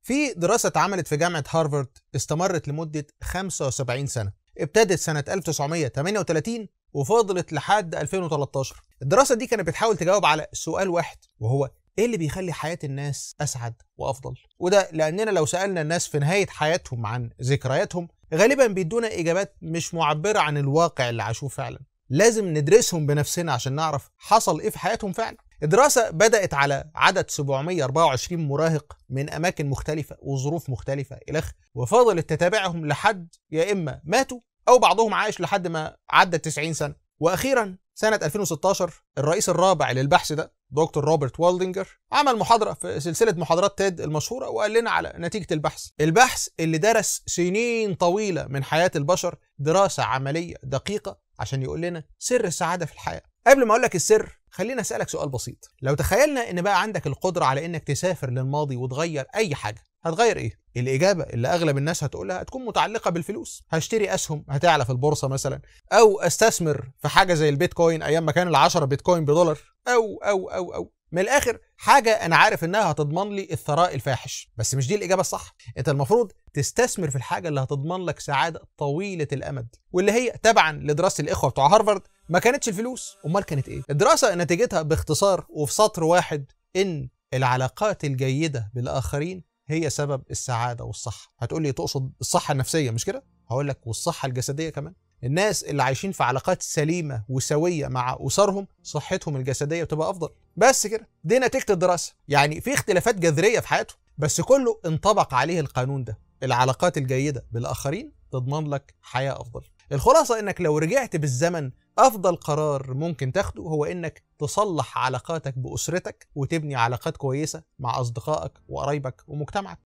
في دراسة اتعملت في جامعة هارفارد استمرت لمدة 75 سنة ابتدت سنة 1938 وفضلت لحد 2013 الدراسة دي كانت بتحاول تجاوب على سؤال واحد وهو ايه اللي بيخلي حياة الناس اسعد وافضل وده لاننا لو سألنا الناس في نهاية حياتهم عن ذكرياتهم غالبا بيدونا اجابات مش معبرة عن الواقع اللي عاشوه فعلا لازم ندرسهم بنفسنا عشان نعرف حصل ايه في حياتهم فعلا الدراسة بدأت على عدد 724 مراهق من أماكن مختلفة وظروف مختلفة إلخ وفضلت تتابعهم لحد يا إما ماتوا أو بعضهم عايش لحد ما عدى 90 سنة وأخيرا سنة 2016 الرئيس الرابع للبحث ده دكتور روبرت والدنجر عمل محاضرة في سلسلة محاضرات تيد المشهورة وقال لنا على نتيجة البحث البحث اللي درس سنين طويلة من حياة البشر دراسة عملية دقيقة عشان يقول لنا سر السعادة في الحياة قبل ما اقول لك السر خلينا اسالك سؤال بسيط لو تخيلنا ان بقى عندك القدره على انك تسافر للماضي وتغير اي حاجه هتغير ايه الاجابه اللي اغلب الناس هتقولها هتكون متعلقه بالفلوس هشتري اسهم هتعلى في البورصه مثلا او استثمر في حاجه زي البيتكوين ايام ما كان ال10 بيتكوين بدولار او او او او من الاخر حاجه انا عارف انها هتضمن لي الثراء الفاحش بس مش دي الاجابه الصح انت المفروض تستثمر في الحاجه اللي هتضمن لك سعاده طويله الامد واللي هي تبعا لدراسه الاخوه بتوع هارفارد ما كانتش الفلوس امال كانت ايه الدراسه نتيجتها باختصار وفي سطر واحد ان العلاقات الجيده بالاخرين هي سبب السعاده والصحه هتقول لي تقصد الصحه النفسيه مش كده هقول لك والصحه الجسديه كمان الناس اللي عايشين في علاقات سليمه وسويه مع اسرهم صحتهم الجسديه بتبقى افضل بس كده دي نتيجه الدراسه يعني في اختلافات جذريه في حياتهم بس كله انطبق عليه القانون ده العلاقات الجيده بالاخرين تضمن لك حياه افضل الخلاصه انك لو رجعت بالزمن افضل قرار ممكن تاخده هو انك تصلح علاقاتك باسرتك وتبني علاقات كويسه مع اصدقائك وقرايبك ومجتمعك